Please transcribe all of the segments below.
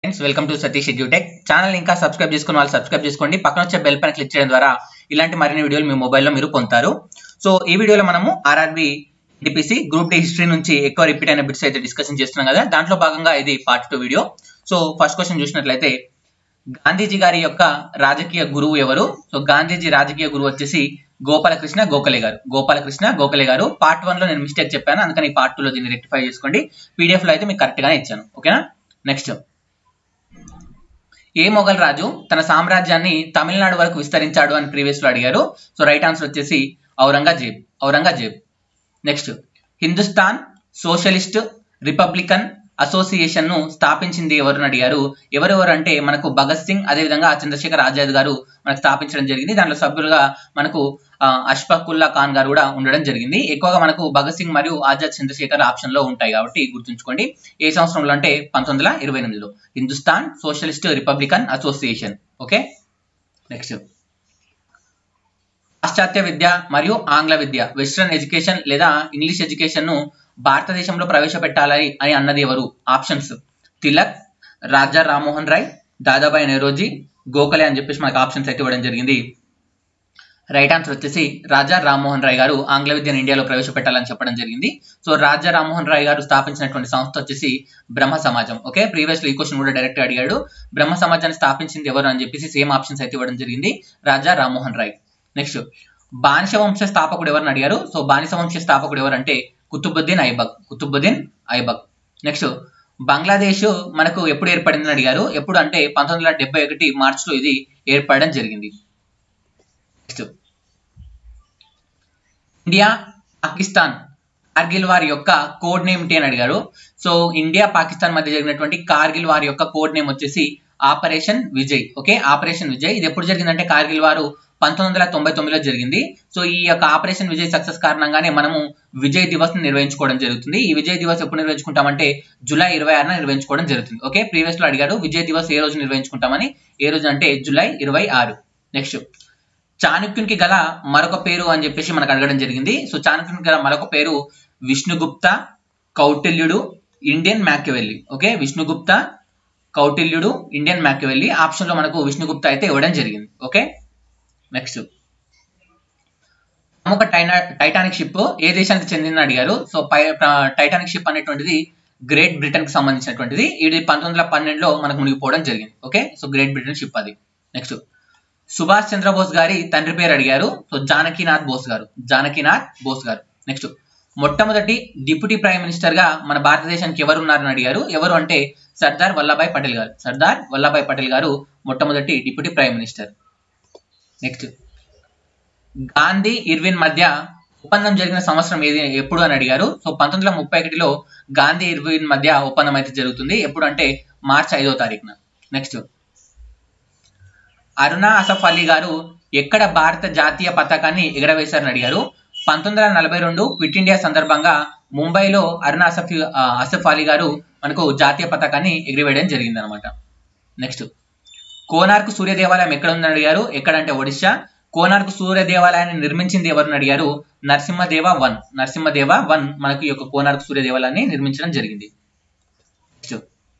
friends welcome to Satish Edutech channel ఇంకా subscribe చేసుకుని వాళ్ళు సబ్స్క్రైబ్ చేసుకోండి పక్కన వచ్చే బెల్ పైన క్లిక్ చేయడం ద్వారా ఇలాంటి మరిన్ని వీడియోలు మీ మొబైల్లో మీరు పొందుతారు సో ఈ వీడియోలో మనము RRB DPC group D history నుంచి ఎక్కువ రిపీట్ అయిన బిట్స్ అయితే డిస్కషన్ చేస్తున్నాం కదా దాంట్లో భాగంగా ఇది part two video so first question చూసినట్లయితే గాంధీజీ గారి యొక్క రాజకీయ గురువు ఎవరు సో గాంధీజీ రాజకీయ గురువు వచ్చేసి గోపాలకృష్ణ గోఖలే గారు గోపాలకృష్ణ గోఖలే గారు పార్ట్ వన్ లో నేను మిస్టేక్ చెప్పాను అందుకని పార్ట్ టూ లో దీన్ని రెక్టిఫై చేసుకోండి పీడిఎఫ్ లో అయితే మీకు కరెక్ట్ గానే ఇచ్చాను ఓకేనా నెక్స్ట్ ఏ మొఘల్ రాజు తన సామ్రాజ్యాన్ని తమిళనాడు వరకు విస్తరించాడు అని ప్రీవియస్ లో అడిగారు సో రైట్ ఆన్సర్ వచ్చేసి Aurangzeb Aurangzeb next Hindustan Socialist Republican Association ను స్థాపించింది ఎవరు అడిగారు ఎవరెవరు అంటే మనకు భగత్ సింగ్ అదేవిధంగా చంద్రశేఖర్ ఆజాద్ గారు మనకు స్థాపించడం జరిగింది దాంట్లో సభ్యులుగా మనకు అష్ఫాకుల్లా ఖాన్ గారు కూడా ఉండడం జరిగింది ఎక్కువగా మనకు భగత్ సింగ్ మరియు ఆజాద్ చంద్రశేఖర్ ఆప్షన్ లో ఉంటాయి కాబట్టి గుర్తుంచుకోండి ఏ సంవత్సరంలో అంటే పంతొమ్మిది వందల ఇరవై ఎనిమిదిలో Hindustan Socialist Republican Association okay next పాశ్చాత్య విద్య మరియు ఆంగ్ల విద్య వెస్ట్రన్ ఎడ్యుకేషన్ లేదా ఇంగ్లీష్ ఎడ్యుకేషన్ ను భారతదేశంలో ప్రవేశపెట్టాలి అని అన్నది ఎవరు ఆప్షన్స్ తిలక్ రాజా రామ్మోహన్ రాయ్ దాదాబాయి నెహ్రోజీ గోఖలే అని చెప్పేసి మనకు ఆప్షన్స్ అయితే ఇవ్వడం జరిగింది రైట్ ఆన్సర్ వచ్చేసి రాజా రామ్మోహన్ రాయ్ గారు ఆంగ్ల విద్యను ఇండియాలో ప్రవేశపెట్టాలని చెప్పడం జరిగింది సో రాజా రామ్మోహన్ రాయ్ గారు స్థాపించినటువంటి సంస్థ వచ్చేసి బ్రహ్మ సమాజం ఓకే ప్రీవియస్ ఈ క్వశ్చన్ కూడా డైరెక్ట్ అడిగాడు బ్రహ్మ సమాజాన్ని స్థాపించింది ఎవరు అని చెప్పేసి సేమ్ ఆప్షన్స్ అయితే ఇవ్వడం జరిగింది రాజా రామ్మోహన్ రాయ్ నెక్స్ట్ బానిస వంశ స్థాపకుడు ఎవరిని అడిగారు సో బానిస వంశ స్థాపకుడు ఎవరు అంటే కుతుబుద్దీన్ ఐబక్ కుతుబుద్దీన్ ఐబక్ నెక్స్ట్ బంగ్లాదేశ్ మనకు ఎప్పుడు ఏర్పడిందని అడిగారు ఎప్పుడు అంటే పంతొమ్మిది వందల డెబ్బై ఒకటి మార్చిలో ఇది ఏర్పడడం జరిగింది నెక్స్ట్ ఇండియా పాకిస్తాన్ కార్గిల్ వారి యొక్క కోడ్ నేమ్ ఏంటి అని అడిగారు సో ఇండియా పాకిస్తాన్ మధ్య జరిగినటువంటి కార్గిల్ వారి యొక్క కోడ్ నేమ్ వచ్చేసి operation Vijay okay operation Vijay ఇది ఎప్పుడు జరిగిందంటే కార్గిల్ వారు పంతొమ్మిది వందల తొంభై తొమ్మిదిలో జరిగింది సో ఈ యొక్క ఆపరేషన్ విజయ్ సక్సెస్ కారణంగానే మనము విజయ్ దివస్ ని నిర్వహించుకోవడం జరుగుతుంది ఈ విజయ్ దివస్ ఎప్పుడు నిర్వహించుకుంటామంటే జూలై ఇరవై ఆరున నిర్వహించుకోవడం జరుగుతుంది ఓకే ప్రీవియస్ లో అడిగారు విజయ్ దివస్ ఏ రోజు నిర్వహించుకుంటామని ఏ రోజు అంటే జూలై ఇరవై ఆరు నెక్స్ట్ చాణక్యునికి గల మరొక పేరు అని చెప్పేసి మనకు అడగడం జరిగింది సో చాణక్యునికి గల మరొక పేరు విష్ణుగుప్త కౌటిల్యుడు ఇండియన్ మ్యాక్యవెల్లి ఓకే విష్ణుగుప్త కౌటిల్యుడు ఇండియన్ మ్యాక్యవెల్లి ఆప్షన్ లో మనకు విష్ణుగుప్త అయితే ఇవ్వడం జరిగింది ఓకే నెక్స్ట్ ప్రముఖ టైనా టైటానిక్ షిప్ ఏ దేశానికి చెందిందని అడిగారు సో పై టైటానిక్ షిప్ అనేటువంటిది గ్రేట్ బ్రిటన్ కి సంబంధించినటువంటిది ఇది పంతొమ్మిది వందల పన్నెండులో మనకు మునిగిపోవడం జరిగింది okay so great Britain ship అది నెక్స్ట్ సుభాష్ చంద్రబోస్ గారి తండ్రి పేరు అడిగారు సో జానకీనాథ్ బోస్ గారు జానకీనాథ్ బోస్ గారు నెక్స్ట్ మొట్టమొదటి డిప్యూటీ ప్రైమ్ మినిస్టర్ గా మన భారతదేశానికి ఎవరు ఉన్నారని అడిగారు ఎవరు అంటే సర్దార్ వల్లభాయ్ పటేల్ గారు సర్దార్ వల్లభాయ్ పటేల్ గారు మొట్టమొదటి deputy prime minister next Gandhi Irwin మధ్య ఒప్పందం జరిగిన సంవత్సరం ఏది ఎప్పుడు అని అడిగారు సో పంతొమ్మిది వందల ముప్పై ఒకటిలో గాంధీ ఇర్విన్ మధ్య ఒప్పందం అయితే జరుగుతుంది ఎప్పుడు అంటే మార్చి ఐదో తారీఖున నెక్స్ట్ అరుణా అసఫ్ అలీ గారు ఎక్కడ భారత జాతీయ పతాకాన్ని ఎగరవేశారని అడిగారు పంతొమ్మిది వందల నలభై రెండు క్విట్ ఇండియా సందర్భంగా ముంబైలో అరుణా అసఫ్ అసఫ్ అలీ గారు మనకు జాతీయ పతాకాన్ని ఎగిరివేయడం జరిగింది అనమాట నెక్స్ట్ కోనార్కు సూర్య దేవాలయం ఎక్కడ ఉందని అడిగారు ఎక్కడంటే ఒడిశా కోనార్కు సూర్య దేవాలయాన్ని నిర్మించింది ఎవరిని అడిగారు నరసింహదేవ వన్ నరసింహదేవ వన్ మనకి యొక్క కోనార్కు సూర్య దేవాలయాన్ని నిర్మించడం జరిగింది నెక్స్ట్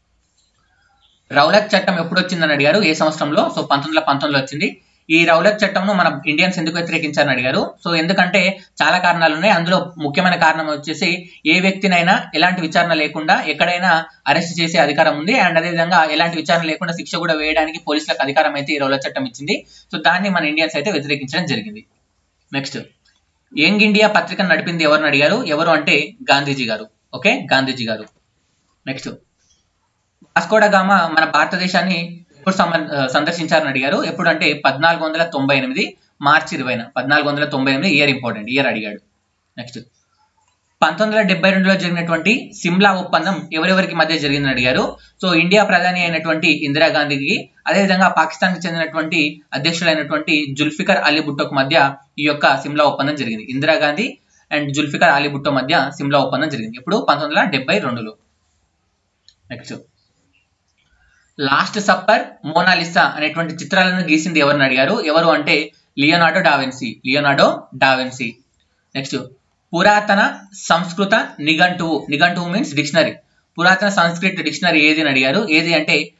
రౌలక్ చట్టం ఎప్పుడు వచ్చిందని అడిగారు ఏ సంవత్సరంలో సో పంతొమ్మిది వందల పంతొమ్మిదిలో వచ్చింది ఈ రౌలక్ చట్టంను మన ఇండియన్స్ ఎందుకు వ్యతిరేకించారని అడిగారు సో ఎందుకంటే చాలా కారణాలు ఉన్నాయి అందులో ముఖ్యమైన కారణం వచ్చేసి ఏ వ్యక్తినైనా ఎలాంటి విచారణ లేకుండా ఎక్కడైనా అరెస్ట్ చేసే అధికారం ఉంది అండ్ అదేవిధంగా ఎలాంటి విచారణ లేకుండా శిక్ష కూడా వేయడానికి పోలీసులకు అధికారం అయితే ఈ రౌలక్ చట్టం ఇచ్చింది సో దాన్ని మన ఇండియన్స్ అయితే వ్యతిరేకించడం జరిగింది నెక్స్ట్ యంగ్ ఇండియా పత్రికను నడిపింది ఎవరిని అడిగారు ఎవరు అంటే గాంధీజీ గారు ఓకే గాంధీజీ గారు నెక్స్ట్ వాస్కోడా గామా మన భారతదేశాన్ని ఎప్పుడు సందర్శించారని అడిగారు ఎప్పుడు అంటే పద్నాలుగు వందల తొంభై ఎనిమిది మార్చి ఇరవైన పద్నాలుగు వందల తొంభై ఎనిమిది ఇయర్ ఇంపార్టెంట్ ఇయర్ అడిగాడు నెక్స్ట్ పంతొమ్మిది వందల డెబ్బై రెండులో జరిగినటువంటి సిమ్లా ఒప్పందం ఎవరెవరికి మధ్య జరిగిందని అడిగారు సో ఇండియా ప్రధాని అయినటువంటి ఇందిరాగాంధీకి అదేవిధంగా పాకిస్తాన్ కి చెందినటువంటి అధ్యక్షుడైనటువంటి జుల్ఫికర్ అలీ భుట్టోకు మధ్య ఈ యొక్క సిమ్లా ఒప్పందం జరిగింది ఇందిరాగాంధీ అండ్ జుల్ఫికర్ అలీ భుట్టో మధ్య సిమ్లా ఒప్పందం జరిగింది ఇప్పుడు పంతొమ్మిది వందల డెబ్బై రెండులో నెక్స్ట్ లాస్ట్ సప్పర్ మోనాలిసా అనేటువంటి చిత్రాలను గీసింది ఎవరిని అడిగారు ఎవరు అంటే Leonardo da Vinci Leonardo da Vinci next పురాతన సంస్కృత నిఘంటువు నిఘంటువు మీన్స్ డిక్షనరీ పురాతన సంస్కృత డిక్షనరీ ఏది అని అడిగారు ఏది అంటే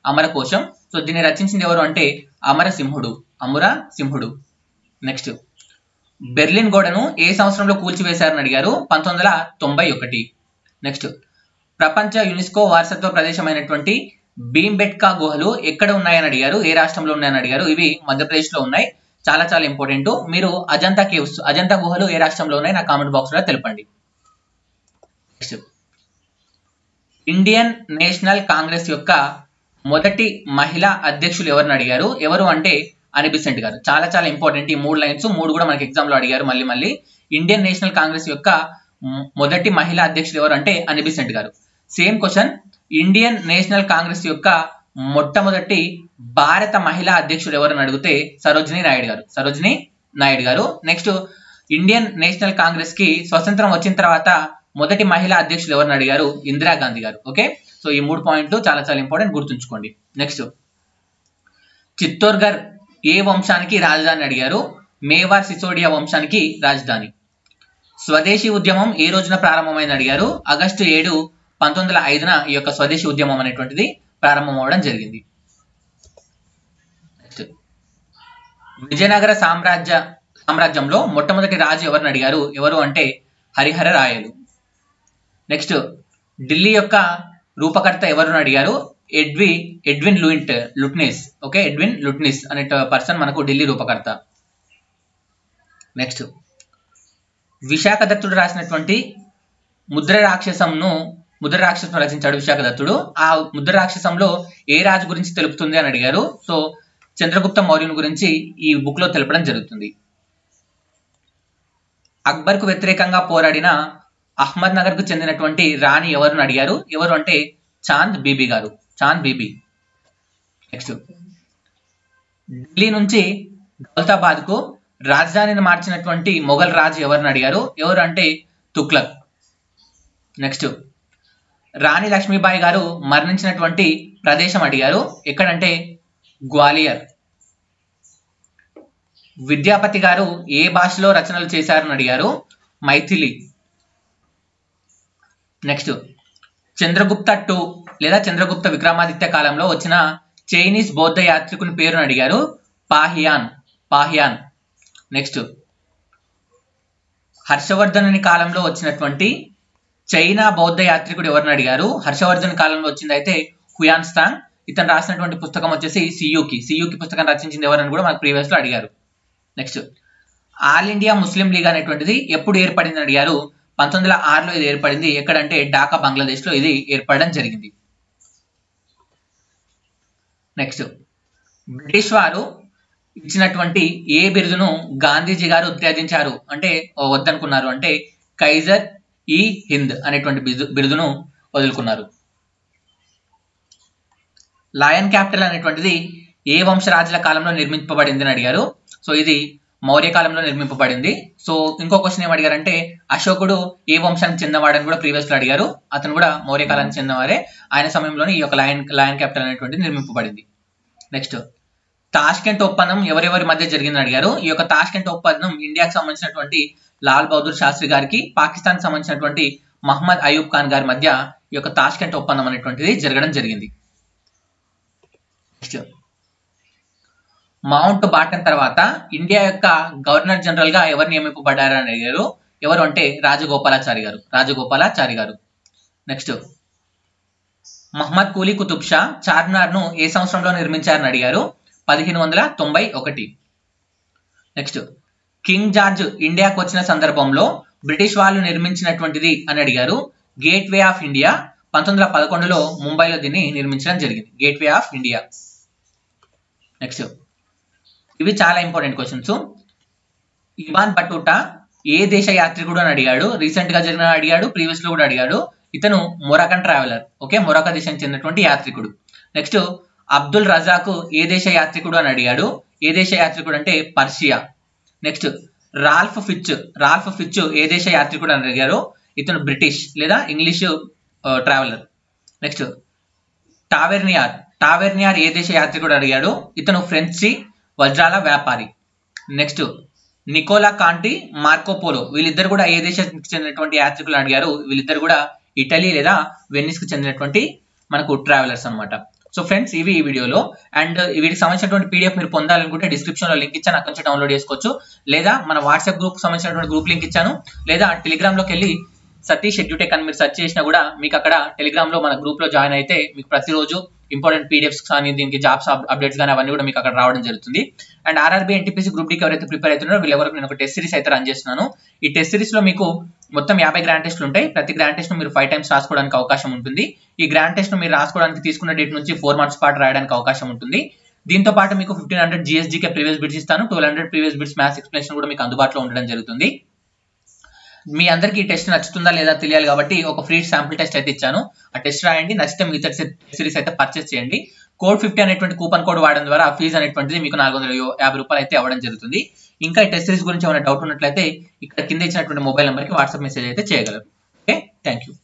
అమరకోశం సో దీన్ని రచించింది ఎవరు అంటే అమరసింహుడు అమర సింహుడు నెక్స్ట్ బెర్లిన్ గోడను ఏ సంవత్సరంలో కూల్చివేశారని అడిగారు పంతొమ్మిది వందల తొంభై ఒకటి నెక్స్ట్ ప్రపంచ యునెస్కో వారసత్వ ప్రదేశమైనటువంటి భీంబెట్కా గుహలు ఎక్కడ ఉన్నాయని అడిగారు ఏ రాష్ట్రంలో ఉన్నాయని అడిగారు ఇవి మధ్యప్రదేశ్లో ఉన్నాయి చాలా చాలా ఇంపార్టెంట్ మీరు అజంతా కేవ్స్ అజంతా గుహలు ఏ రాష్ట్రంలో ఉన్నాయి నా కామెంట్ బాక్స్ లో తెలపండి నెక్స్ట్ ఇండియన్ నేషనల్ కాంగ్రెస్ యొక్క మొదటి మహిళా అధ్యక్షులు ఎవరిని అడిగారు ఎవరు అంటే అనిబిసెంట్ గారు చాలా చాలా ఇంపార్టెంట్ ఈ మూడు లైన్స్ మూడు కూడా మనకి ఎగ్జామ్ లో అడిగారు మళ్ళీ మళ్ళీ ఇండియన్ నేషనల్ కాంగ్రెస్ యొక్క మొ- మొదటి మహిళా అధ్యక్షులు ఎవరు అంటే అనిబిసెంట్ గారు same question Indian National Congress యొక్క మొట్టమొదటి భారత మహిళా అధ్యక్షుడు ఎవరని అడిగితే సరోజిని నాయుడు గారు సరోజిని నాయుడు గారు నెక్స్ట్ ఇండియన్ నేషనల్ కాంగ్రెస్ కి స్వతంత్రం వచ్చిన తర్వాత మొదటి మహిళా అధ్యక్షులు ఎవరిని అడిగారు ఇందిరాగాంధీ గారు ఓకే సో ఈ మూడు పాయింట్లు చాలా చాలా ఇంపార్టెంట్ గుర్తుంచుకోండి నెక్స్ట్ చిత్తోర్గర్ ఏ వంశానికి రాజధాని అడిగారు మేవార్ సిసోడియా వంశానికి రాజధాని స్వదేశీ ఉద్యమం ఏ రోజున ప్రారంభమైంది అడిగారు ఆగస్టు ఏడు పంతొమ్మిది వందల ఐదున ఈ యొక్క స్వదేశీ ఉద్యమం అనేటువంటిది ప్రారంభం అవడం జరిగింది నెక్స్ట్ విజయనగర సామ్రాజ్య సామ్రాజ్యంలో మొట్టమొదటి రాజు ఎవరిని అడిగారు ఎవరు అంటే హరిహర రాయలు నెక్స్ట్ ఢిల్లీ యొక్క రూపకర్త ఎవరు అడిగారు ఎడ్వి ఎడ్విన్ లూయింట్ లుట్నిస్ ఓకే ఎడ్విన్ లుట్నిస్ అనే పర్సన్ మనకు ఢిల్లీ రూపకర్త నెక్స్ట్ విశాఖ దత్తుడు రాసినటువంటి ముద్ర రాక్షసంను ముద్ర రాక్షసం రచించాడు విశాఖ దత్తుడు ఆ ముద్ర రాక్షసంలో ఏ రాజు గురించి తెలుపుతుంది అని అడిగారు సో చంద్రగుప్త మౌర్యుని గురించి ఈ బుక్ లో తెలపడం జరుగుతుంది అక్బర్ కు వ్యతిరేకంగా పోరాడిన అహ్మద్ నగర్ కు చెందినటువంటి రాణి ఎవరిని అడిగారు ఎవరు అంటే చాంద్ బీబీ గారు చాంద్ బీబీ నెక్స్ట్ ఢిల్లీ నుంచి దౌలతాబాద్ కు రాజధానిని మార్చినటువంటి మొఘల్ రాజు ఎవరిని అడిగారు ఎవరు అంటే తుగ్లక్ నెక్స్ట్ రాణి లక్ష్మీబాయి గారు మరణించినటువంటి ప్రదేశం అడిగారు ఎక్కడంటే గ్వాలియర్ విద్యాపతి గారు ఏ భాషలో రచనలు చేశారని అడిగారు మైథిలి నెక్స్ట్ చంద్రగుప్త టూ లేదా చంద్రగుప్త విక్రమాదిత్య కాలంలో వచ్చిన చైనీస్ బౌద్ధ యాత్రికుని పేరును అడిగారు పాహియాన్ పాహియాన్ నెక్స్ట్ హర్షవర్ధనుని కాలంలో వచ్చినటువంటి చైనా బౌద్ధ యాత్రికుడు ఎవరిని అడిగారు హర్షవర్ధన్ కాలంలో వచ్చింది అయితే హుయాన్ స్తాంగ్ ఇతను రాసినటువంటి పుస్తకం వచ్చేసి సియుకి సియుకి పుస్తకం రచించింది ఎవరని కూడా మనకు ప్రీవియస్ లో అడిగారు next All India Muslim League అనేటువంటిది ఎప్పుడు ఏర్పడింది అని అడిగారు పంతొమ్మిది వందల ఆరులో ఇది ఏర్పడింది ఎక్కడంటే ఢాకా బంగ్లాదేశ్ లో ఇది ఏర్పడడం జరిగింది నెక్స్ట్ బ్రిటిష్ వారు ఇచ్చినటువంటి ఏ బిరుదును గాంధీజీ గారు త్యజించారు అంటే ఓ వద్దనుకున్నారు అంటే కైజర్ ఈ హింద్ అనేటువంటి బిరుదు బిరుదును వదులుకున్నారు లాయన్ క్యాపిటల్ అనేటువంటిది ఏ వంశరాజుల కాలంలో నిర్మింపబడింది అని అడిగారు సో ఇది మౌర్య కాలంలో నిర్మింపబడింది సో ఇంకో క్వశ్చన్ ఏం అడిగారంటే అశోకుడు ఏ వంశానికి చెందినవాడని కూడా ప్రీవియస్ లో అడిగారు అతను కూడా మౌర్య కాలానికి చెందినవారే ఆయన సమయంలోనే ఈ యొక్క లయన్ లయన్ క్యాపిటల్ అనేటువంటిది నిర్మింపబడింది నెక్స్ట్ తాష్కెంట్ ఒప్పందం ఎవరెవరి మధ్య జరిగిందని అడిగారు ఈ యొక్క తాష్కెంట్ ఒప్పందం ఇండియాకి సంబంధించినటువంటి లాల్ బహదూర్ శాస్త్రి గారికి పాకిస్తాన్ సంబంధించినటువంటి మహమ్మద్ అయూబ్ ఖాన్ గారి మధ్య ఈ యొక్క తాష్కెంట్ ఒప్పందం అనేటువంటిది జరగడం జరిగింది నెక్స్ట్ మౌంట్ బాటన్ తర్వాత ఇండియా యొక్క గవర్నర్ జనరల్ గా ఎవరు నియమింపబడ్డారు అని అడిగారు ఎవరు అంటే రాజగోపాలాచారి గారు రాజగోపాలాచారి గారు నెక్స్ట్ మహమ్మద్ కూలీ కుతుబ్ షా చార్మినార్ ను ఏ సంవత్సరంలో నిర్మించారని అడిగారు పదిహేను వందల తొంభై ఒకటి నెక్స్ట్ కింగ్ జార్జ్ ఇండియాకు వచ్చిన సందర్భంలో బ్రిటిష్ వాళ్ళు నిర్మించినటువంటిది అని అడిగారు గేట్ వే ఆఫ్ ఇండియా పంతొమ్మిది వందల పదకొండులో ముంబైలో దీన్ని నిర్మించడం జరిగింది Gateway of India next ఇవి చాలా ఇంపార్టెంట్ క్వశ్చన్స్ ఇవాన్ బటూటా ఏ దేశ యాత్రికుడు అని అడిగాడు రీసెంట్ గా జరిగిన అడిగాడు ప్రీవియస్ లో కూడా అడిగాడు ఇతను మొరాకన్ ట్రావెలర్ ఓకే మొరాకా దేశానికి చెందినటువంటి యాత్రికుడు నెక్స్ట్ అబ్దుల్ రజాకు ఏ దేశ యాత్రికుడు అని అడిగాడు ఏ దేశ యాత్రికుడు అంటే Persia next Ralph Fitch Ralph Fitch ఏ దేశ యాత్రికుడు అని అడిగారు ఇతను బ్రిటిష్ లేదా English traveller next Tavernier Tavernier ఏ దేశ యాత్రికుడు అడిగాడు ఇతను ఫ్రెంచి వజ్రాల వ్యాపారి నెక్స్ట్ నికోలా కాంటి మార్కోపోలో వీళ్ళిద్దరు కూడా ఏ దేశానికి చెందినటువంటి యాత్రికులు అడిగారు వీళ్ళిద్దరు కూడా ఇటలీ లేదా వెనిస్ కి చెందినటువంటి మనకు ట్రావెలర్స్ అనమాట సో ఫ్రెండ్స్ ఇవి ఈ వీడియోలో అండ్ వీటికి సంబంధించినటువంటి పీడిఎఫ్ మీరు పొందాలనుకుంటే డిస్క్రిప్షన్ లో లింక్ ఇచ్చాను అక్కడి నుంచి డౌన్లోడ్ చేసుకోవచ్చు లేదా మన వాట్సాప్ గ్రూప్ సంబంధించినటువంటి గ్రూప్ లింక్ ఇచ్చాను లేదా టెలిగ్రామ్ లోకి వెళ్ళి సతీష్ ఎడ్యూటెక్ అని మీరు సెర్చ్ చేసినా కూడా మీకు అక్కడ టెలిగ్రామ్ లో మన గ్రూప్ లో జాయిన్ అయితే మీకు ప్రతిరోజు ఇంపార్టెంట్ పీడిఎఫ్స్ కానీ దీనికి జాబ్స్ అప్డేట్స్ కానీ అవన్నీ కూడా మీకు అక్కడ రావడం జరుగుతుంది అండ్ ఆర్ఆర్బీ ఎన్టీపీసీ గ్రూప్ డీకి ఎవరైతే ప్రిపేర్ అవుతున్నారో వీళ్ళ వరకు నేను ఒక టెస్ట్ సిరీస్ అయితే రన్ చేస్తున్నాను ఈ టెస్ట్ సిరీస్ లో మీకు మొత్తం యాభై గ్రాండ్ టెస్ట్లు ఉంటాయి ప్రతి గ్రాండ్ టెస్ట్ మీరు ఫైవ్ టైమ్స్ రాసుకోవడానికి అవకాశం ఉంటుంది ఈ గ్రాండ్ టెస్ట్ మీరు రాసుకోవడానికి తీసుకున్న డేట్ నుంచి ఫోర్ మంత్స్ పాటు రాయడానికి అవకాశం ఉంటుంది దీంతో పాటు మీకు fifteen hundred GS GK previous bits ఇస్తాను twelve hundred previous bits maths explanation కూడా మీకు అందుబాటులో ఉండడం జరుగుతుంది మీ అందరికీ ఈ టెస్ట్ నచ్చుతుందా లేదా తెలియాలి కాబట్టి ఒక ఫ్రీ శాంపుల్ టెస్ట్ అయితే ఇచ్చాను ఆ టెస్ట్ రాయండి నచ్చితే మిగతా సిరీస్ అయితే పర్చేస్ చేయండి కోడ్ ఫిఫ్టీ అనేటువంటి కూపన్ కోడ్ వాడడం ద్వారా ఆ ఫీజు అనేటువంటిది మీకు నాలుగు వందల యాభై రూపాయలు అయితే అవ్వడం జరుగుతుంది ఇంకా ఈ టెస్ట్ సిరీస్ గురించి ఏమైనా డౌట్ ఉన్నట్లయితే ఇక్కడ కింద ఇచ్చినటువంటి మొబైల్ నెంబర్కి వాట్సాప్ మెసేజ్ అయితే చేయగలరు ఓకే థ్యాంక్ యూ